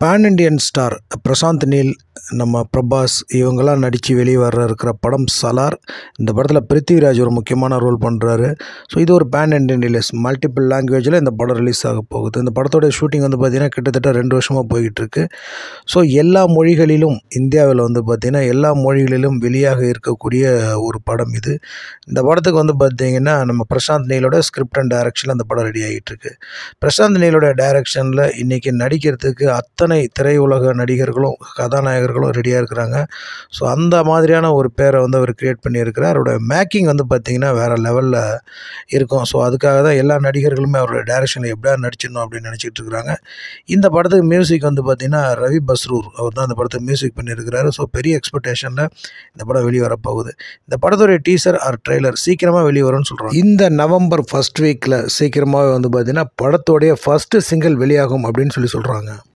pan Indian star Prashanth Neel நம்ம பிரபாஸ் இவங்கெல்லாம் நடித்து வெளியே வர இருக்கிற படம் சலார் இந்த படத்தில் பிருத்திவிராஜ் ஒரு முக்கியமான ரோல் பண்ணுறாரு ஸோ இது ஒரு பேன் இண்டியன் ரிலீஸ் மல்டிபிள் லாங்குவேஜில் இந்த படம் ரிலீஸ் ஆக போகுது இந்த படத்தோட ஷூட்டிங் வந்து பார்த்திங்கன்னா கிட்டத்தட்ட ரெண்டு வருஷமாக போய்கிட்டு இருக்கு ஸோ எல்லா மொழிகளிலும் இந்தியாவில் வந்து பார்த்திங்கன்னா எல்லா மொழிகளிலும் வெளியாக இருக்கக்கூடிய ஒரு படம் இது இந்த படத்துக்கு வந்து பார்த்திங்கன்னா நம்ம பிரசாந்த் நீலோட ஸ்கிரிப்ட் அண்ட் டைரக்ஷனில் அந்த படம் ரெடி ஆகிட்டு இருக்கு பிரசாந்த் நீலோட டைரக்ஷனில் இன்றைக்கி நடிக்கிறதுக்கு அத்தனை திரையுலக நடிகர்களும் கதாநாயகர்களும் ரெடியாக இருக்கிறாங்க ஸோ அந்த மாதிரியான ஒரு பேரை வந்து அவர் கிரியேட் பண்ணியிருக்கிறார் அவரோட மேக்கிங் வந்து பார்த்திங்கன்னா வேறு லெவலில் இருக்கும் ஸோ அதுக்காக தான் எல்லா நடிகர்களுமே அவரோட டைரக்ஷனில் எப்படியா நடிச்சிடணும் அப்படின்னு நினச்சிட்டு இருக்கிறாங்க இந்த படத்துக்கு மியூசிக் வந்து பார்த்திங்கன்னா ரவி பஸ்ரூர் அவர் தான் இந்த படத்துக்கு மியூசிக் பண்ணியிருக்கிறாரு ஸோ பெரிய எக்ஸ்பெக்டேஷனில் இந்த படம் வெளியே வரப்போகுது இந்த படத்துடைய டீசர் ஆர் ட்ரெய்லர் சீக்கிரமாக வெளியே வரும்னு சொல்கிறாங்க இந்த நவம்பர் ஃபஸ்ட் வீக்கில் சீக்கிரமாகவே வந்து பார்த்திங்கன்னா படத்தோடைய ஃபஸ்ட்டு சிங்கிள் வெளியாகும் அப்படின்னு சொல்லி சொல்கிறாங்க